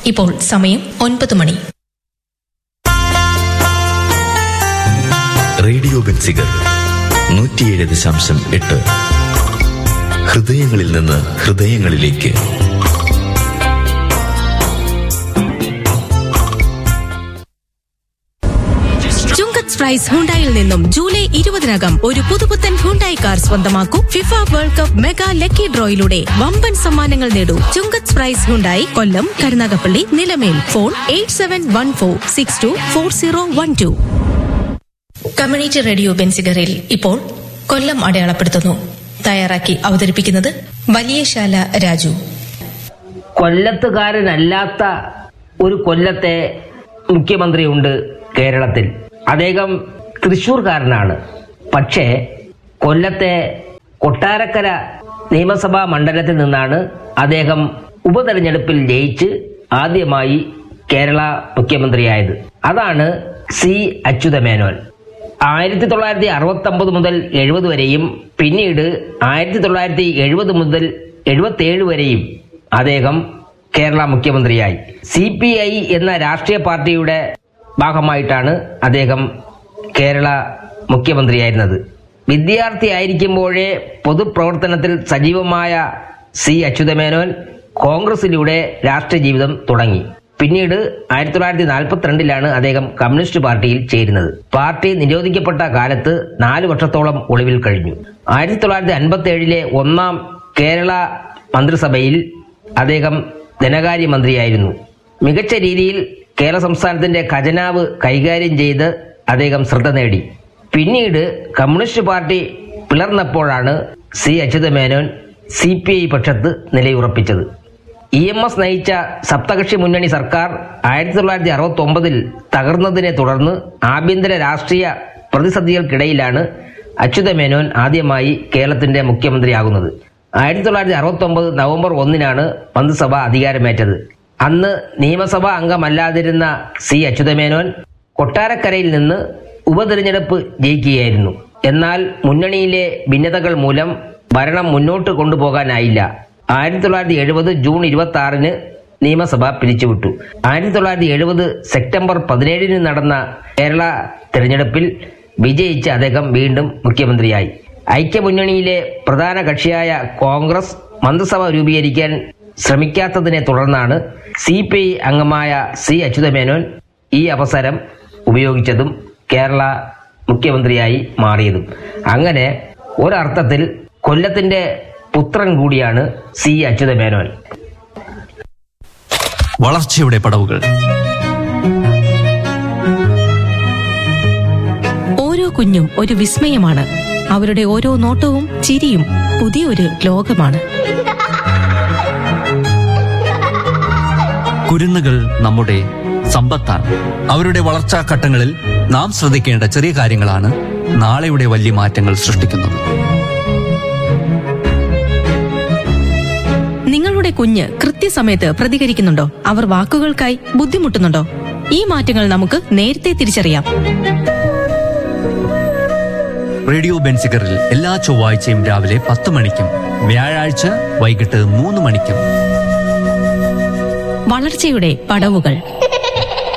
ഇപ്പോൾ സമയം ഒൻപത് മണി റേഡിയോ ബെൻസിഗർ നൂറ്റിയേഴ് ദശാംശം എട്ട് ഹൃദയങ്ങളിൽ നിന്ന് ഹൃദയങ്ങളിലേക്ക് ചുങ്കത്ത് പ്രൈസ് ഹുണ്ടായിൽ നിന്നും ജൂലൈ ഇരുപതിനകം ഒരു പുതുപുത്തൻ ഹുണ്ടായി കാർ സ്വന്തമാക്കൂ FIFA world cup mega lucky ഡ്രോയിലൂടെ വമ്പൻ സമ്മാനങ്ങൾ നേടൂ Chungath prize Hyundai Kollam Karunagappally Nilamel phone eight seven one four six two four zero one two community radio ബെൻസിഗറിൽ ഇപ്പോൾ കൊല്ലം അടയാളപ്പെടുത്തുന്നു തയ്യാറാക്കി അവതരിപ്പിക്കുന്നത് വലിയശാല രാജു കൊല്ലത്തുകാരനല്ലാത്ത ഒരു കൊല്ലത്തെ മുഖ്യമന്ത്രിയുണ്ട് കേരളത്തിൽ അദ്ദേഹം തൃശൂർക്കാരനാണ് പക്ഷേ കൊല്ലത്തെ കൊട്ടാരക്കര നിയമസഭാ മണ്ഡലത്തിൽ നിന്നാണ് അദ്ദേഹം ഉപതെരഞ്ഞെടുപ്പിൽ ജയിച്ച് ആദ്യമായി കേരള മുഖ്യമന്ത്രിയായത് അതാണ് സി അച്യുതമേനോൻ ആയിരത്തി തൊള്ളായിരത്തി അറുപത്തി ഒമ്പത് മുതൽ എഴുപത് വരെയും പിന്നീട് ആയിരത്തി തൊള്ളായിരത്തി എഴുപത് മുതൽ എഴുപത്തി ഏഴ് വരെയും അദ്ദേഹം കേരള മുഖ്യമന്ത്രിയായി സി പി ഐ എന്ന രാഷ്ട്രീയ പാർട്ടിയുടെ ഭാഗമായിട്ടാണ് അദ്ദേഹം കേരള മുഖ്യമന്ത്രിയായിരുന്നത് വിദ്യാർത്ഥിയായിരിക്കുമ്പോഴേ പൊതുപ്രവർത്തനത്തിൽ സജീവമായ സി അച്യുതമേനോൻ കോൺഗ്രസിലൂടെ രാഷ്ട്രീയ ജീവിതം തുടങ്ങി പിന്നീട് ആയിരത്തി തൊള്ളായിരത്തി നാൽപ്പത്തിരണ്ടിലാണ് അദ്ദേഹം കമ്മ്യൂണിസ്റ്റ് പാർട്ടിയിൽ ചേരുന്നത് പാർട്ടി നിരോധിക്കപ്പെട്ട കാലത്ത് നാല് വർഷത്തോളം ഒളിവിൽ കഴിഞ്ഞു ആയിരത്തി തൊള്ളായിരത്തി അൻപത്തി ഏഴിലെ ഒന്നാം കേരള മന്ത്രിസഭയിൽ അദ്ദേഹം ധനകാര്യമന്ത്രിയായിരുന്നു മികച്ച രീതിയിൽ കേരള സംസ്ഥാനത്തിന്റെ ഖജനാവ് കൈകാര്യം ചെയ്ത് അദ്ദേഹം ശ്രദ്ധ നേടി പിന്നീട് കമ്മ്യൂണിസ്റ്റ് പാർട്ടി പിളർന്നപ്പോഴാണ് C Achutha Menon C P I പക്ഷത്ത് നിലയുറപ്പിച്ചത് ഇ എം എസ് നയിച്ച സപ്തകക്ഷി മുന്നണി സർക്കാർ ആയിരത്തി തൊള്ളായിരത്തി അറുപത്തി ഒമ്പതിൽ തകർന്നതിനെ തുടർന്ന് ആഭ്യന്തര രാഷ്ട്രീയ പ്രതിസന്ധികൾക്കിടയിലാണ് അച്യുതമേനോൻ ആദ്യമായി കേരളത്തിന്റെ മുഖ്യമന്ത്രിയാകുന്നത് ആയിരത്തി തൊള്ളായിരത്തി അറുപത്തി ഒമ്പത് നവംബർ ഒന്നിനാണ് മന്ത്രിസഭ അധികാരമേറ്റത് അന്ന് നിയമസഭാ അംഗമല്ലാതിരുന്ന സി അച്യുതമേനോൻ കൊട്ടാരക്കരയിൽ നിന്ന് ഉപതെരഞ്ഞെടുപ്പ് ജയിക്കുകയായിരുന്നു എന്നാൽ മുന്നണിയിലെ ഭിന്നതകൾ മൂലം ഭരണം മുന്നോട്ട് കൊണ്ടുപോകാനായില്ല ആയിരത്തി തൊള്ളായിരത്തി എഴുപത് ജൂൺ ഇരുപത്തി ആറിന് നിയമസഭ പിരിച്ചുവിട്ടു ആയിരത്തി തൊള്ളായിരത്തി എഴുപത് സെപ്റ്റംബർ പതിനേഴിന് നടന്ന കേരള തെരഞ്ഞെടുപ്പിൽ വിജയിച്ച് അദ്ദേഹം വീണ്ടും മുഖ്യമന്ത്രിയായി ഐക്യമുന്നണിയിലെ പ്രധാന കക്ഷിയായ കോൺഗ്രസ് മന്ത്രിസഭ രൂപീകരിക്കാൻ ശ്രമിക്കാത്തതിനെ തുടർന്നാണ് സി പി ഐ അംഗമായ സി അച്യുതമേനോൻ ഈ അവസരം ഉപയോഗിച്ചതും കേരള മുഖ്യമന്ത്രിയായി മാറിയതും അങ്ങനെ ഒരർത്ഥത്തിൽ കൊല്ലത്തിന്റെ പുത്രൻ കൂടിയാണ് സി അച്യുതമേനോൻ വളർച്ചയുടെ പടവുകൾ ഓരോ കുഞ്ഞും ഒരു വിസ്മയമാണ് അവരുടെ ഓരോ നോട്ടവും ചിരിയും പുതിയൊരു ലോകമാണ് കുരുന്നുകൾ നമ്മുടെ സമ്പത്താണ് അവരുടെ വളർച്ചാ ഘട്ടങ്ങളിൽ നാം ശ്രദ്ധിക്കേണ്ട ചെറിയ കാര്യങ്ങളാണ് നാളെയുടെ വലിയ മാറ്റങ്ങൾ സൃഷ്ടിക്കുന്നത് നിങ്ങളുടെ കുഞ്ഞ് കൃത്യസമയത്ത് പ്രതികരിക്കുന്നുണ്ടോ അവർ വാക്കുകൾക്കായി ബുദ്ധിമുട്ടുന്നുണ്ടോ ഈ മാറ്റങ്ങൾ നമുക്ക് നേരത്തെ തിരിച്ചറിയാം റേഡിയോ ബെൻസിഗറിൽ എല്ലാ ചൊവ്വാഴ്ചയും രാവിലെ പത്ത് മണിക്കും വ്യാഴാഴ്ച വൈകിട്ട് മൂന്ന് മണിക്കും വളർച്ചയുടെ പടവുകൾ